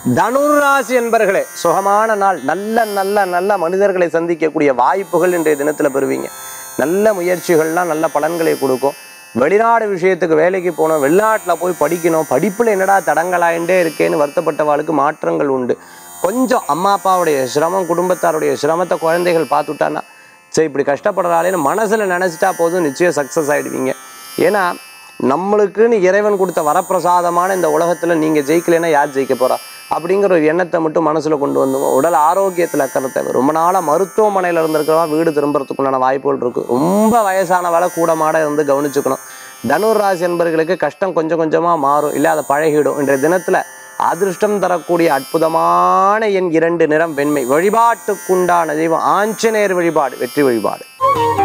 தனுராசி என்பர்களே சுகமான நாள் நல்ல நல்ல நல்ல மனிதர்களை சந்திக்கக்கூடிய வாய்ப்புகள் இன்றைய தினத்தில் பெறுவீங்க நல்ல முயற்சிகள்லாம் நல்ல பலன்களை கொடுக்கும் வெளிநாடு விஷயத்துக்கு வேலைக்கு போகணும் வெளிநாட்டில் போய் படிக்கணும் படிப்பில் என்னடா தடங்கலாயிண்டே இருக்கேன்னு வருத்தப்பட்டவாளுக்கு மாற்றங்கள் உண்டு கொஞ்சம் அம்மா அப்பாவுடைய சிரமம் குடும்பத்தாருடைய சிரமத்தை குழந்தைகள் பார்த்துட்டான்னா சரி இப்படி கஷ்டப்படுறாளேன்னு மனசில் நினச்சிட்டா போதும் நிச்சயம் சக்ஸஸ் ஆகிடுவீங்க ஏன்னா நம்மளுக்குன்னு இறைவன் கொடுத்த வரப்பிரசாதமான இந்த உலகத்தில் நீங்கள் ஜெயிக்கலைன்னா யார் ஜெயிக்க போறா அப்படிங்கிற ஒரு எண்ணத்தை மட்டும் மனசில் கொண்டு வந்துங்க உடல் ஆரோக்கியத்தில் அக்கறை தேவை ரொம்ப நாளாக மருத்துவமனையில் இருந்திருக்கிறவா வீடு திரும்புறதுக்குண்டான வாய்ப்புகள் இருக்குது ரொம்ப வயசான வேலை கூடமாட இருந்து கவனிச்சுக்கணும் தனுர் ராசி என்பவர்களுக்கு கஷ்டம் கொஞ்சம் கொஞ்சமாக மாறும் இல்லை அதை பழகிடும் இன்றைய தினத்தில் அதிர்ஷ்டம் தரக்கூடிய அற்புதமான என் இரண்டு நிறம் வெண்மை வழிபாட்டுக்குண்டான தெய்வம் ஆஞ்சநேயர் வழிபாடு வெற்றி வழிபாடு